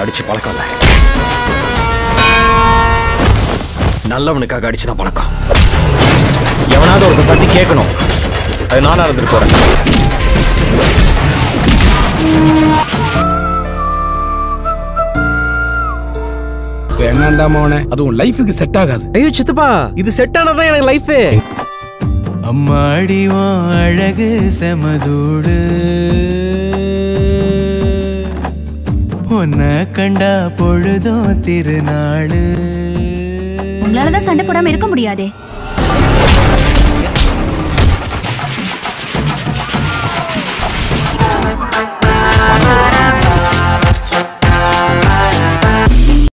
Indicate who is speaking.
Speaker 1: நல்லவங்களை அடிச்சு பழக்கம் இல்ல நல்லவனுக்காக அடிச்சுதான் பழக்கம் எவனாவது ஒருத்தன் தட்டி கேட்கணும் அது நானா இருந்துட்டு போறேன்
Speaker 2: வேணாண்டா மோனே அது உன் லைஃபுக்கு செட் ஆகாது
Speaker 1: ஐயோ சித்தப்பா இது செட் ஆனதான் எனக்கு லைஃபு
Speaker 3: அம்மாடி உன் அழகு செமதூடு உன்னை கண்டா பொழுதும் திருநாளு
Speaker 4: உங்களாலதான் சண்டை போடாம இருக்க முடியாதே